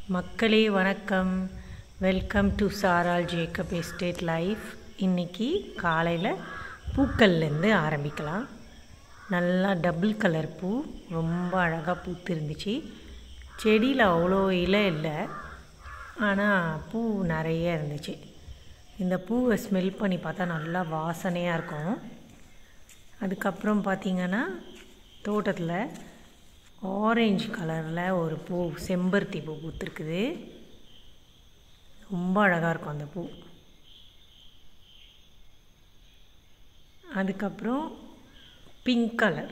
மக்களே வணக்கம் welcome to சாரால் ஜேக்கப் எஸ்டேட் லைஃப் இன்றைக்கி காலையில் பூக்கள்லேருந்து ஆரம்பிக்கலாம் நல்லா டபுள் கலர் பூ ரொம்ப அழகாக பூத்து இருந்துச்சு செடியில் அவ்வளோ இலை இல்லை ஆனால் பூ நிறைய இருந்துச்சு இந்த பூவை ஸ்மெல் பண்ணி பார்த்தா நல்லா வாசனையாக இருக்கும் அதுக்கப்புறம் பார்த்திங்கன்னா தோட்டத்தில் ஆரஞ்சு கலரில் ஒரு பூ செம்பருத்தி பூ பூத்துருக்குது ரொம்ப அழகாக இருக்கும் அந்த பூ அதுக்கப்புறம் பிங்க் கலர்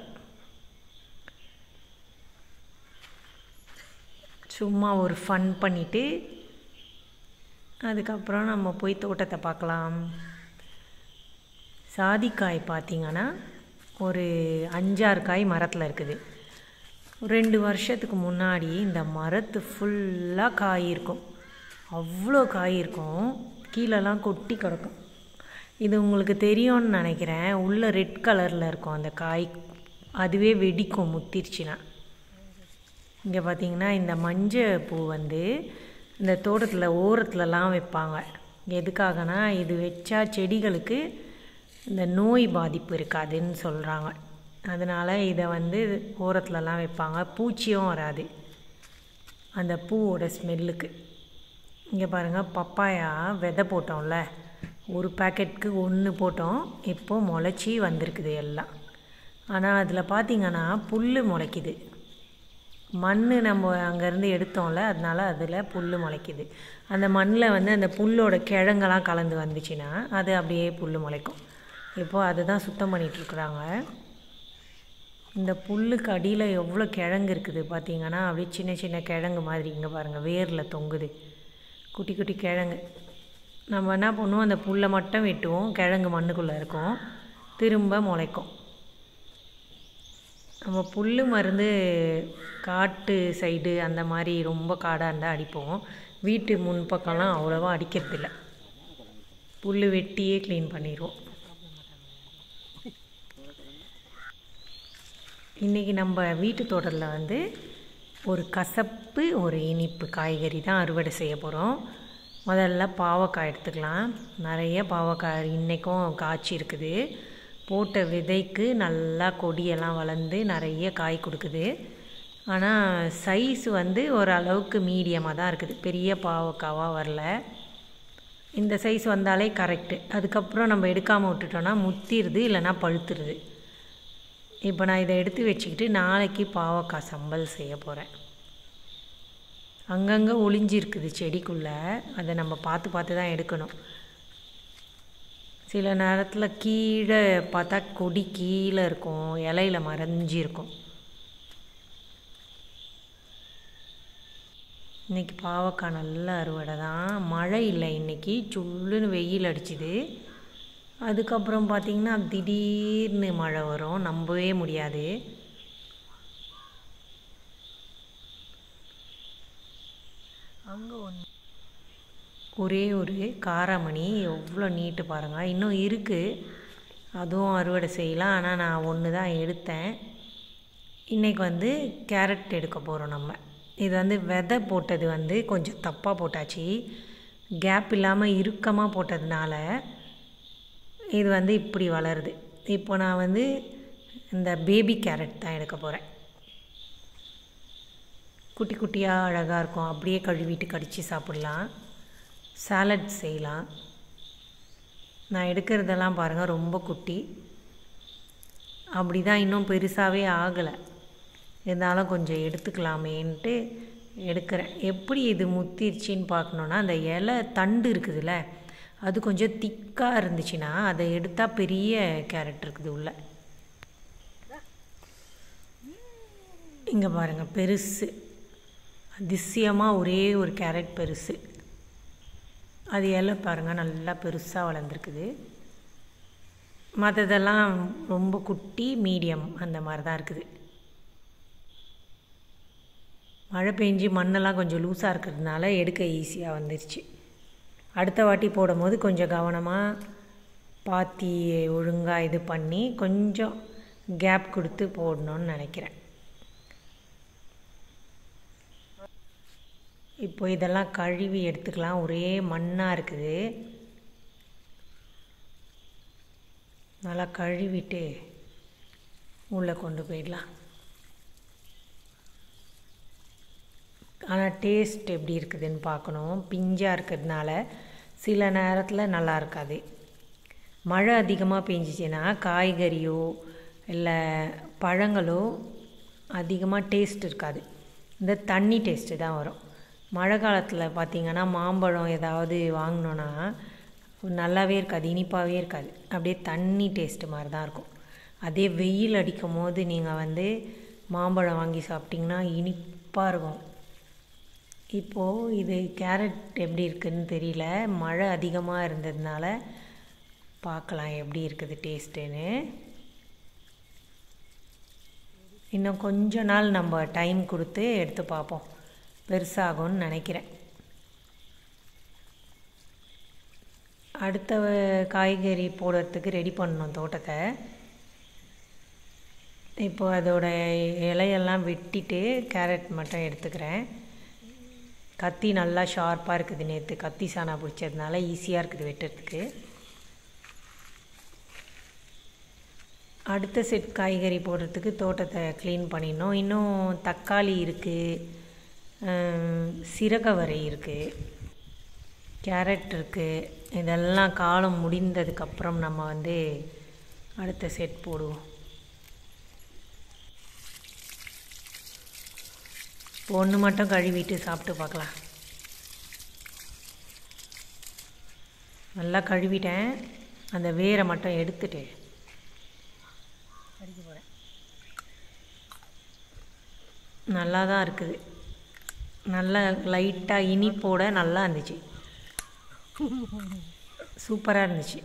சும்மா ஒரு ஃபன் பண்ணிவிட்டு அதுக்கப்புறம் நம்ம போய் தோட்டத்தை பார்க்கலாம் சாதிக்காய் பார்த்திங்கன்னா ஒரு அஞ்சாறு காய் மரத்தில் இருக்குது ரெண்டு வருஷத்துக்கு முன்னாடி இந்த மரத்து ஃபுல்லாக காய் இருக்கும் அவ்வளோ காய் இருக்கும் கீழெல்லாம் கொட்டி கிடக்கும் இது உங்களுக்கு தெரியும்னு நினைக்கிறேன் உள்ளே ரெட் கலரில் இருக்கும் அந்த காய் அதுவே வெடிக்கும் முத்திருச்சுன்னா இங்கே பார்த்தீங்கன்னா இந்த மஞ்சள் பூ வந்து இந்த தோட்டத்தில் ஓரத்துலலாம் வைப்பாங்க எதுக்காகனா இது வச்சா செடிகளுக்கு இந்த நோய் பாதிப்பு இருக்காதுன்னு சொல்கிறாங்க அதனால் இதை வந்து ஓரத்துலலாம் வைப்பாங்க பூச்சியும் வராது அந்த பூவோட ஸ்மெல்லுக்கு இங்கே பாருங்கள் பப்பாயா விதை போட்டோம்ல ஒரு பேக்கெட்டுக்கு ஒன்று போட்டோம் இப்போது முளைச்சி வந்திருக்குது எல்லாம் ஆனால் அதில் பார்த்திங்கன்னா புல் முளைக்குது மண் நம்ம அங்கேருந்து எடுத்தோம்ல அதனால் அதில் புல் முளைக்குது அந்த மண்ணில் வந்து அந்த புல்லோட கிழங்கெல்லாம் கலந்து வந்துச்சுன்னா அது அப்படியே புல் முளைக்கும் இப்போது அதுதான் சுத்தம் பண்ணிகிட்ருக்குறாங்க இந்த புல்லுக்கு அடியில் எவ்வளோ கிழங்கு இருக்குது பார்த்தீங்கன்னா அப்படியே சின்ன சின்ன கிழங்கு மாதிரி இங்கே பாருங்கள் வேரில் தொங்குது குட்டி குட்டி கிழங்கு நம்ம என்ன பண்ணுவோம் அந்த புல்லை மட்டும் வெட்டுவோம் கிழங்கு மண்ணுக்குள்ளே இருக்கும் திரும்ப முளைக்கும் நம்ம புல் மருந்து காட்டு சைடு அந்த மாதிரி ரொம்ப காடாக இருந்தால் அடிப்போம் வீட்டு முன்பக்கம்லாம் அவ்வளோவா அடிக்கிறதில்ல புல் வெட்டியே க்ளீன் பண்ணிடுவோம் இன்றைக்கி நம்ம வீட்டு தோட்டத்தில் வந்து ஒரு கசப்பு ஒரு இனிப்பு காய்கறி தான் அறுவடை செய்ய போகிறோம் முதல்ல பாவக்காய் எடுத்துக்கலாம் நிறைய பாவக்காய் இன்றைக்கும் காய்ச்சி இருக்குது போட்ட விதைக்கு நல்லா கொடியெல்லாம் வளர்ந்து நிறைய காய் கொடுக்குது ஆனால் சைஸ் வந்து ஓரளவுக்கு மீடியமாக தான் இருக்குது பெரிய பாவக்காவாக வரல இந்த சைஸ் வந்தாலே கரெக்டு அதுக்கப்புறம் நம்ம எடுக்காமல் விட்டுட்டோன்னா முத்திடுது இல்லைன்னா பழுத்துருது இப்போ நான் இதை எடுத்து வச்சுக்கிட்டு நாளைக்கு பாவக்காய் சம்பல் செய்ய போகிறேன் அங்கங்கே ஒளிஞ்சிருக்குது செடிக்குள்ளே அதை நம்ம பார்த்து பார்த்து தான் எடுக்கணும் சில நேரத்தில் கீழே பார்த்தா கொடி கீழே இருக்கும் இலையில மறைஞ்சி இருக்கும் இன்றைக்கி பாவக்காய் நல்ல அறுவடை தான் மழை இல்லை இன்றைக்கி சுள்ளுன்னு வெயில் அடிச்சுது அதுக்கப்புறம் பார்த்திங்கன்னா திடீர்னு மழை வரும் நம்பவே முடியாது அங்கே ஒன்று ஒரே ஒரு காராமணி எவ்வளோ நீட்டு பாருங்கள் இன்னும் இருக்குது அதுவும் அறுவடை செய்யலாம் ஆனால் நான் ஒன்று தான் எடுத்தேன் இன்றைக்கி வந்து கேரட் எடுக்க போகிறோம் நம்ம இது வந்து விதை போட்டது வந்து கொஞ்சம் தப்பாக போட்டாச்சு கேப் இல்லாமல் இறுக்கமாக போட்டதுனால இது வந்து இப்படி வளருது இப்போ நான் வந்து இந்த பேபி கேரட் தான் எடுக்க போகிறேன் குட்டி குட்டியாக அழகாக இருக்கும் அப்படியே கழுவிட்டு கடித்து சாப்பிட்லாம் சாலட் செய்யலாம் நான் எடுக்கிறதெல்லாம் பாருங்கள் ரொம்ப குட்டி அப்படி தான் இன்னும் பெருசாகவே ஆகலை இருந்தாலும் கொஞ்சம் எடுத்துக்கலாமேன்ட்டு எடுக்கிறேன் எப்படி இது முத்திருச்சின்னு பார்க்கணுன்னா அந்த இலை தண்டு இருக்குதுல்ல அது கொஞ்சம் திக்காக இருந்துச்சுன்னா அதை எடுத்தால் பெரிய கேரட் இருக்குது உள்ள இங்கே பாருங்கள் பெருசு அதிசயமாக ஒரே ஒரு கேரட் பெருசு அது இலை பாருங்கள் நல்லா பெருசாக வளர்ந்துருக்குது மற்றதெல்லாம் ரொம்ப குட்டி மீடியம் அந்த மாதிரி தான் இருக்குது மழை பெஞ்சு மண்ணெல்லாம் கொஞ்சம் லூஸாக இருக்கிறதுனால எடுக்க ஈஸியாக வந்துருச்சு அடுத்த வாட்டி போடும்போது கொஞ்சம் கவனமாக பாத்தி ஒழுங்காக இது பண்ணி கொஞ்சம் கேப் கொடுத்து போடணும்னு நினைக்கிறேன் இப்போ இதெல்லாம் கழுவி எடுத்துக்கலாம் ஒரே மண்ணாக இருக்குது நல்லா கழுவிட்டு உள்ளே கொண்டு போயிடலாம் ஆனால் டேஸ்ட் எப்படி இருக்குதுன்னு பார்க்கணும் பிஞ்சாக இருக்கிறதுனால சில நேரத்தில் நல்லா இருக்காது மழை அதிகமாக பெஞ்சிச்சின்னா காய்கறியோ இல்லை பழங்களோ அதிகமாக டேஸ்ட் இருக்காது இந்த தண்ணி டேஸ்ட்டு தான் வரும் மழை காலத்தில் பார்த்திங்கன்னா மாம்பழம் ஏதாவது வாங்கினோன்னா நல்லாவே இருக்காது இனிப்பாகவே இருக்காது அப்படியே தண்ணி டேஸ்ட்டு மாதிரி தான் இருக்கும் அதே வெயில் அடிக்கும் போது நீங்கள் வந்து மாம்பழம் வாங்கி சாப்பிட்டிங்கன்னா இனிப்பாக இருக்கும் இப்போது இது கேரட் எப்படி இருக்குதுன்னு தெரியல மழை அதிகமாக இருந்ததுனால பார்க்கலாம் எப்படி இருக்குது டேஸ்ட்டுன்னு இன்னும் கொஞ்ச நாள் நம்ம டைம் கொடுத்து எடுத்து பார்ப்போம் பெருசாகும்னு நினைக்கிறேன் அடுத்த காய்கறி போடுறதுக்கு ரெடி பண்ணணும் தோட்டத்தை இப்போ அதோட இலையெல்லாம் வெட்டிட்டு கேரட் மட்டும் எடுத்துக்கிறேன் கத்தி நல்லா ஷார்ப்பாக இருக்குது நேற்று கத்தி சாணா பிடிச்சதுனால ஈஸியாக இருக்குது வெட்டுறதுக்கு அடுத்த செட் காய்கறி போடுறதுக்கு தோட்டத்தை க்ளீன் பண்ணிடணும் இன்னும் தக்காளி இருக்குது சிறகவரை இருக்குது கேரட் இருக்குது இதெல்லாம் காலம் முடிந்ததுக்கப்புறம் நம்ம வந்து அடுத்த செட் போடுவோம் ஒன்று மட்டும் கழுவிட்டு சாப்பிட்டு பார்க்கலாம் நல்லா கழுவிட்டேன் அந்த வேரை மட்டும் எடுத்துட்டு அடிக்க போகிறேன் நல்லா தான் இருக்குது நல்லா லைட்டாக இனிப்போட நல்லா இருந்துச்சு சூப்பராக இருந்துச்சு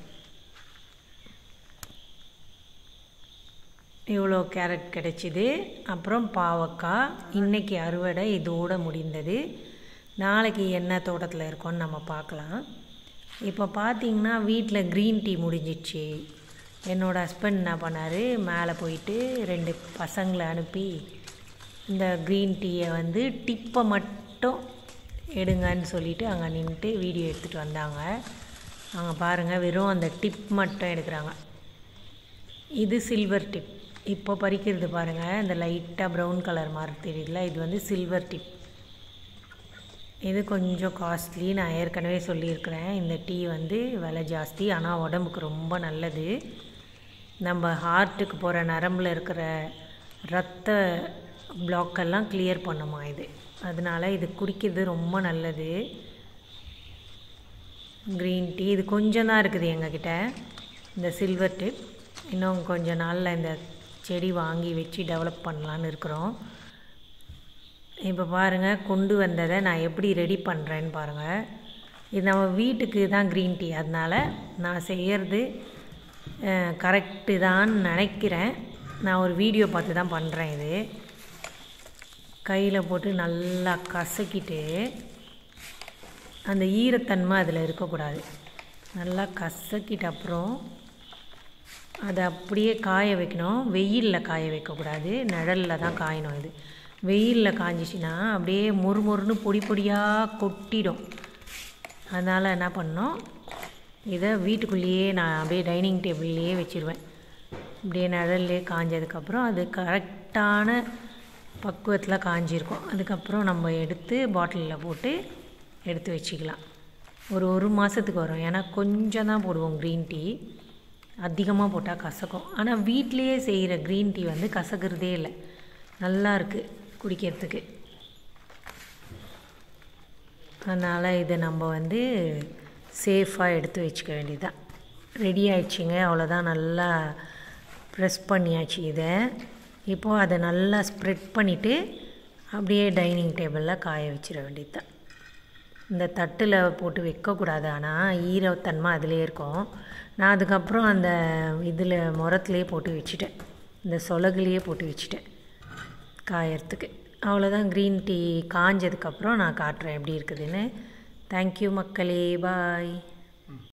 இவ்வளோ கேரட் கிடைச்சிது அப்புறம் பாவக்காய் இன்றைக்கி அறுவடை இதோடு முடிந்தது நாளைக்கு என்ன தோட்டத்தில் இருக்கோன்னு நம்ம பார்க்கலாம் இப்போ பார்த்திங்கன்னா வீட்டில் க்ரீன் டீ முடிஞ்சிடுச்சு என்னோடய ஹஸ்பண்ட் என்ன பண்ணார் மேலே போயிட்டு ரெண்டு பசங்களை அனுப்பி இந்த க்ரீன் டீயை வந்து டிப்பை மட்டும் எடுங்கன்னு சொல்லிவிட்டு அங்கே நின்றுட்டு வீடியோ எடுத்துகிட்டு வந்தாங்க அங்கே பாருங்கள் வெறும் அந்த டிப் மட்டும் எடுக்கிறாங்க இது சில்வர் டிப் இப்போ பறிக்கிறது பாருங்கள் இந்த லைட்டாக ப்ரௌன் கலர் மாதிரி தெரியுதுல இது வந்து சில்வர் டிப் இது கொஞ்சம் காஸ்ட்லி நான் ஏற்கனவே சொல்லியிருக்கிறேன் இந்த டீ வந்து விலை ஜாஸ்தி ஆனால் உடம்புக்கு ரொம்ப நல்லது நம்ம ஹார்ட்டுக்கு போகிற நரம்பில் இருக்கிற ரத்த பிளாக்கெல்லாம் கிளியர் பண்ணுமா இது அதனால் இது குடிக்கிறது ரொம்ப நல்லது க்ரீன் டீ இது கொஞ்சம் தான் இருக்குது எங்ககிட்ட இந்த சில்வர் டிப் இன்னும் கொஞ்ச நாளில் இந்த செடி வாங்கி வச்சு டெவலப் பண்ணலான்னு இருக்கிறோம் இப்போ பாருங்கள் கொண்டு வந்ததை நான் எப்படி ரெடி பண்ணுறேன்னு பாருங்கள் இது நம்ம வீட்டுக்கு தான் க்ரீன் டீ அதனால் நான் செய்கிறது கரெக்டு தான் நினைக்கிறேன் நான் ஒரு வீடியோ பார்த்து தான் பண்ணுறேன் இது கையில் போட்டு நல்லா கசக்கிட்டு அந்த ஈரத்தன்மை அதில் இருக்கக்கூடாது நல்லா கசக்கிட்ட அப்புறம் அதை அப்படியே காய வைக்கணும் வெயிலில் காய வைக்கக்கூடாது நிழலில் தான் காயணும் இது வெயிலில் காஞ்சிச்சின்னா அப்படியே மொறுமொறுன்னு பொடி பொடியாக கொட்டிடும் அதனால் என்ன பண்ணோம் இதை வீட்டுக்குள்ளேயே நான் அப்படியே டைனிங் டேபிள்லேயே வச்சுருவேன் அப்படியே நிழல்லே காஞ்சதுக்கப்புறம் அது கரெக்டான பக்குவத்தில் காஞ்சிருக்கும் அதுக்கப்புறம் நம்ம எடுத்து பாட்டிலில் போட்டு எடுத்து வச்சுக்கலாம் ஒரு ஒரு மாதத்துக்கு வரும் ஏன்னா கொஞ்சம் தான் போடுவோம் க்ரீன் டீ அதிகமாக போட்டால் கசக்கும் ஆனால் வீட்டிலையே செய்கிற க்ரீன் டீ வந்து கசக்கிறதே இல்லை நல்லா இருக்குது குடிக்கிறதுக்கு அதனால் இதை நம்ம வந்து சேஃபாக எடுத்து வச்சுக்க வேண்டியதுதான் ரெடி ஆயிடுச்சுங்க அவ்வளோதான் நல்லா ப்ரெஸ் பண்ணியாச்சு இதை இப்போது அதை நல்லா ஸ்ப்ரெட் பண்ணிவிட்டு அப்படியே டைனிங் டேபிளில் காய வச்சிட வேண்டியது தான் இந்த தட்டில் போட்டு வைக்கக்கூடாது ஆனால் ஈரத்தன்மை அதிலே இருக்கும் நான் அதுக்கப்புறம் அந்த இதில் முரத்துலேயே போட்டு வச்சுட்டேன் இந்த சொலகுலேயே போட்டு வச்சுட்டேன் காயறதுக்கு அவ்வளோதான் க்ரீன் டீ காஞ்சதுக்கப்புறம் நான் காட்டுறேன் எப்படி இருக்குதுன்னு தேங்க்யூ மக்களே பாய்